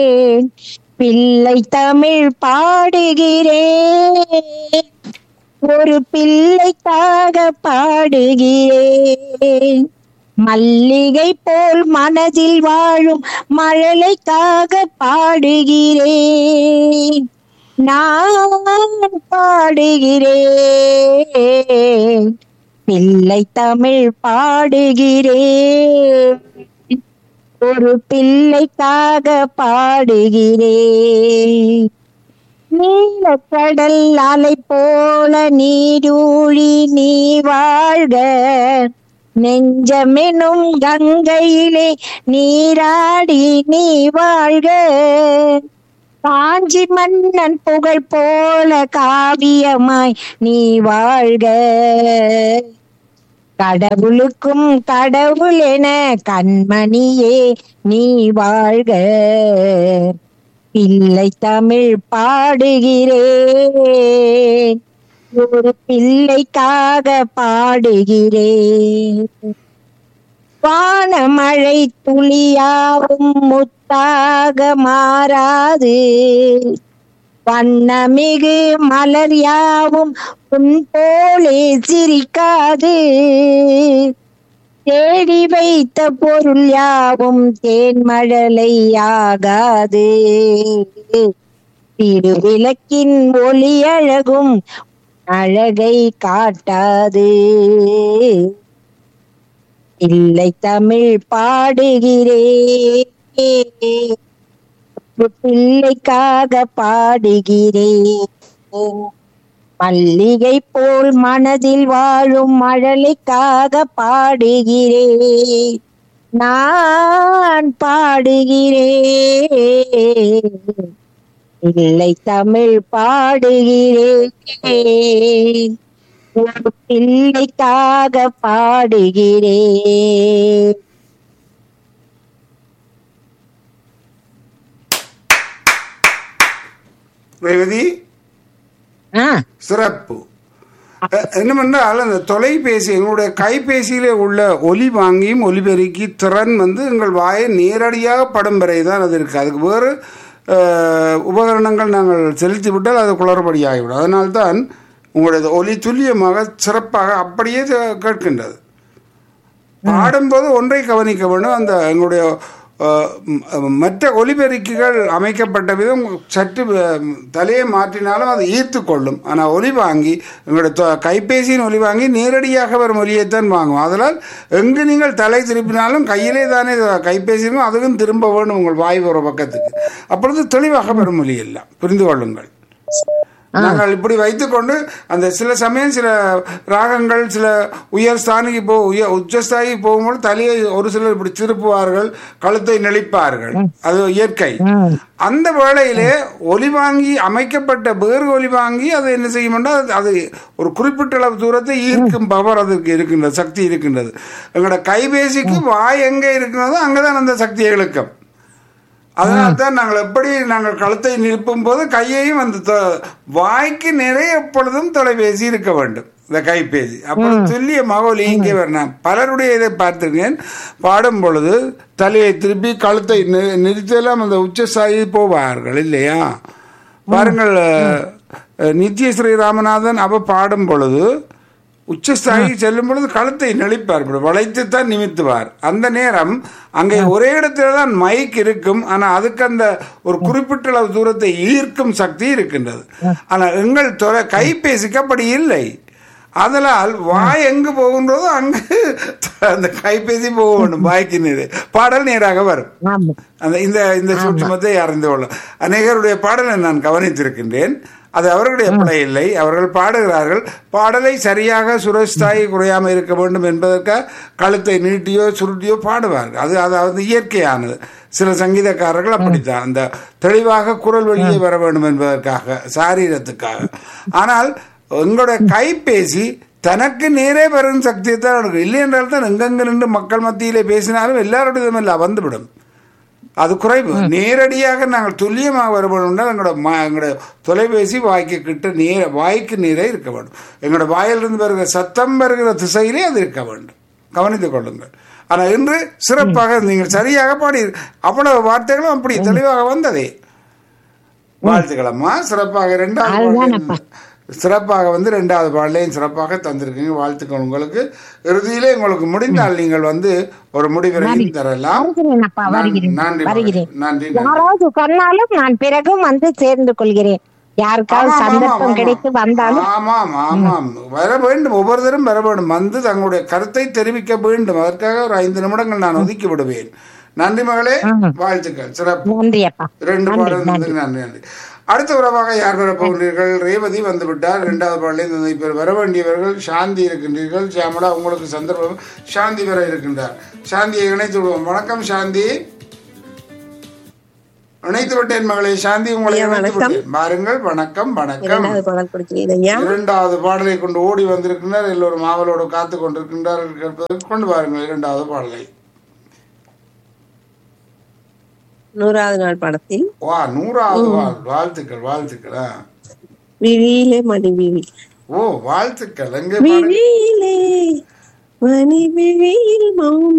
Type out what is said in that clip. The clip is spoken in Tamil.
பிள்ளை தமிழ் பாடுகிறேன் ஒரு பிள்ளைக்காக பாடுகிறேன் மல்லிகை போல் மனதில் வாழும் மழலைக்காக பாடுகிறேன் நான் பாடுகிறேன் பிள்ளை தமிழ் பாடுகிறேன் ஒரு பிள்ளைக்காக பாடுகிறேன் நீலக்கடல் அலை போல நீரூழி நீ வாழ்க நெஞ்சமெனும் கங்கையிலே நீராடி நீ வாழ்க காஞ்சி மன்னன் புகழ் போல காவியமாய் நீ வாழ்க கடவுளுக்கும் கடவுள் என கண்மணியே நீ வாழ்க பிள்ளை தமிழ் பாடுகிறேன் ஒரு பிள்ளைக்காக பாடுகிறேன் வானமழை துளியாவும் முத்தாக மாறாது வண்ணமிகு மலர் யாவும் உன் போலே சிரிக்காது தேடி வைத்த பொருள் யாவும் தேன்மழலை ஆகாது திருவிளக்கின் ஒளி அழகும் அழகை காட்டாது இல்லை தமிழ் பாடுகிறேன் ஒரு பிள்ளைக்காக பாடுகிறேன் மல்லிகை போல் மனதில் வாழும் மழலைக்காக பாடுகிறேன் நான் பாடுகிறேன் இல்லை தமிழ் பாடுகிறேன் ஒரு பிள்ளைக்காக பாடுகிறேன் ரேவதி ஆ சிறப்பு அஹ், என்னவென்றால் அந்த தொலைபேசி எங்களுடைய கைபேசியிலே உள்ள ஒலி வாங்கியும் ஒலிபெருக்கி திறன் வந்து எங்கள் வாயை நேரடியாக படம் வரை தான் அது இருக்குது அதுக்கு வேறு அஹ், உபகரணங்கள் நாங்கள் செலுத்தி விட்டால் அது குளறுபடியாகிவிடும் அதனால்தான் உங்களுடைய ஒலி துல்லியமாக சிறப்பாக அப்படியே கே- கேட்கின்றது பாடும்போது ஒன்றை கவனிக்க வேண்டும் அந்த எங்களுடைய அஹ், ம், மற்ற ஒலிபெருக்கிகள் அமைக்கப்பட்ட விதம் சற்று அஹ், தலையை மாற்றினாலும் அது ஈர்த்து கொள்ளும் ஆனால் ஒலி வாங்கி எங்களுடைய தொ- கைபேசியின் ஒலி வாங்கி நேரடியாக வரும் ஒலியைத்தான் வாங்கும் அதனால் எங்கு நீங்கள் தலை திருப்பினாலும் கையிலே தானே கைபேசியும் அதுவும் திரும்ப வேண்டும் உங்கள் வாய் ஒரு பக்கத்துக்கு அப்பொழுது தெளிவாக வரும் ஒலி எல்லாம் புரிந்து கொள்ளுங்கள் நாங்கள் இப்படி வைத்துக்கொண்டு அந்த சில சமயம் சில ராகங்கள் சில உயர் ஸ்தானிக்கு போ உயர் உச்சஸ்தானிக்கு போகும்போது தலையை ஒரு சிலர் இப்படி திருப்புவார்கள் கழுத்தை நெளிப்பார்கள் அது இயற்கை அந்த வேளையிலே ஒலி வாங்கி அமைக்கப்பட்ட வேறு ஒலி வாங்கி அதை என்ன செய்யும் என்றால் அது- அது ஒரு குறிப்பிட்ட அளவு தூரத்தை ஈர்க்கும் பவர் அதற்கு இருக்கின்றது சக்தி இருக்கின்றது எங்களோட கைபேசிக்கு வாய் எங்கே இருக்கிறதோ அங்கதான் அந்த சக்தியை இழுக்கும் அதனால தான் நாங்கள் எப்படி நாங்கள் கழுத்தை நிற்பும் போது கையையும் அந்த தொ- வாய்க்கு நிறைய எப்பொழுதும் தொலைபேசி இருக்க வேண்டும் இந்த கைபேசி அப்பொழுது துல்லியமாக ஒலி இங்கே வரணும் பலருடைய இதை பார்த்திருக்கேன் பாடும் பொழுது தலையை திருப்பி கழுத்தை நி- நிறுத்தலாம் அந்த உச்சசாயி போவார்கள் இல்லையா பாருங்கள் அஹ், நித்ய ஸ்ரீ ராமநாதன் அவ பாடும் பொழுது உச்சஸ்தாகி செல்லும் பொழுது கழுத்தை நெளிப்பார் இப்படி வளைத்து தான் நிமித்துவார் அந்த நேரம் அங்கே ஒரே இடத்துல தான் மைக் இருக்கும் ஆனா அதுக்கு அந்த ஒரு குறிப்பிட்ட அளவு தூரத்தை ஈர்க்கும் சக்தி இருக்கின்றது ஆனா எங்கள் தொலை கைபேசிக்கு அப்படி இல்லை அதனால் வாய் எங்கு போகின்றதோ அங்கு அந்த கைபேசி போக வேண்டும் வாய்க்கு நேரே பாடல் நேராக வரும் ஆமா அந்த இந்த இந்த சூட்சமத்தை அறிந்து கொள்ளும் அநேகருடைய பாடலை நான் கவனித்திருக்கின்றேன் அது அவர்களுடைய பிழை இல்லை அவர்கள் பாடுகிறார்கள் பாடலை சரியாக சுரஸ்தாயி குறையாமல் இருக்க வேண்டும் என்பதற்காக கழுத்தை நீட்டியோ சுருட்டியோ பாடுவார்கள் அது அதாவது இயற்கையானது சில சங்கீதக்காரர்கள் அப்படித்தான் அந்த தெளிவாக குரல் வெளியே வர வேண்டும் என்பதற்காக சாரீரத்துக்காக ஆனால் எங்களுடைய கைபேசி தனக்கு நேரே வரும் சக்தியை தான் இருக்கு இல்லை என்றால் தான் எங்கெங்க நின்று மக்கள் மத்தியிலே பேசினாலும் எல்லாருடையதும் இல்லை வந்துவிடும் அது குறைவு நேரடியாக நாங்கள் துல்லியமாக வர வேண்டும் என்றால் எங்களோட ம- எங்களோட தொலைபேசி வாய்க்கு கிட்ட நேர வாய்க்கு நேரே இருக்க வேண்டும் எங்களோட வாயிலிருந்து வருகிற சத்தம் வருகிற திசையிலே அது இருக்க வேண்டும் கவனித்துக் கொள்ளுங்கள் ஆனா இன்று சிறப்பாக நீங்கள் சரியாக பாடி அவ்வளவு வார்த்தைகளும் அப்படி தெளிவாக வந்ததே வாழ்த்துக்கள் அம்மா சிறப்பாக இரண்டாவது அதுதானப்பா. பாடலையும் சிறப்பாக வந்து ரெண்டாவது பாடலையும் சிறப்பாக தந்திருக்கீங்க வாழ்த்துக்கள் உங்களுக்கு இறுதியிலே உங்களுக்கு முடிந்தால் நீங்கள் வந்து ஒரு முடிவரையும் தரலாம் வருகிறேன் அப்பா வருகிறேன் நன்றி வருகிறேன் மகளே. நன்றி நன்றி யாராவது சொன்னாலும் நான் பிறகும் வந்து சேர்ந்து கொள்கிறேன் யாருக்காவது ஆமாம், ஆமாம், சந்தர்ப்பம் ஆமாம். கிடைத்து வந்தாலும் ஆமாம் ஆமாம் வர வேண்டும் ஒவ்வொருத்தரும் வர வேண்டும் வந்து தங்களுடைய கருத்தை தெரிவிக்க வேண்டும் அதற்காக ஒரு ஐந்து நிமிடங்கள் நான் ஒதுக்கி விடுவேன் நன்றி மகளே வாழ்த்துக்கள் சிறப்பு நன்றி அப்பா ரெண்டு நன்றி, பாடல் நன்றி. நன்றி நன்றி அடுத்த உறவாக யார் வர போகிறீர்கள் ரேவதி வந்து விட்டார் இரண்டாவது பாடலில் இந்த இப்ப வர வேண்டியவர்கள் சாந்தி இருக்கின்றீர்கள் சியாமலா உங்களுக்கு சந்தர்ப்பம் சாந்தி வர இருக்கின்றார் சாந்தியை இணைத்து விடுவோம் வணக்கம் சாந்தி இணைத்து விட்டேன் மகளே சாந்தி உங்களை ஐயா, இணைத்து வணக்கம். விட்டேன் பாருங்கள் வணக்கம் வணக்கம் இரண்டாவது பாடல் கொடுக்கிறீங்க ஐயா இரண்டாவது பாடலை கொண்டு ஓடி வந்திருக்கின்றார் எல்லோரும் ஆவலோடு காத்து கொண்டிருக்கின்றார்கள் கேட்பதற்கு கொண்டு பாருங்கள் இரண்டாவது பாடலை நூறாவது நாள் படத்தில் வா நூறாவது வாழ் வாழ்த்துக்கள் வாழ்த்துக்கள் ஆ. விழியிலே மணி விழி ஓ வாழ்த்துக்கள் எங்கே பாருங்க விழியிலே மணி விழியில் மௌன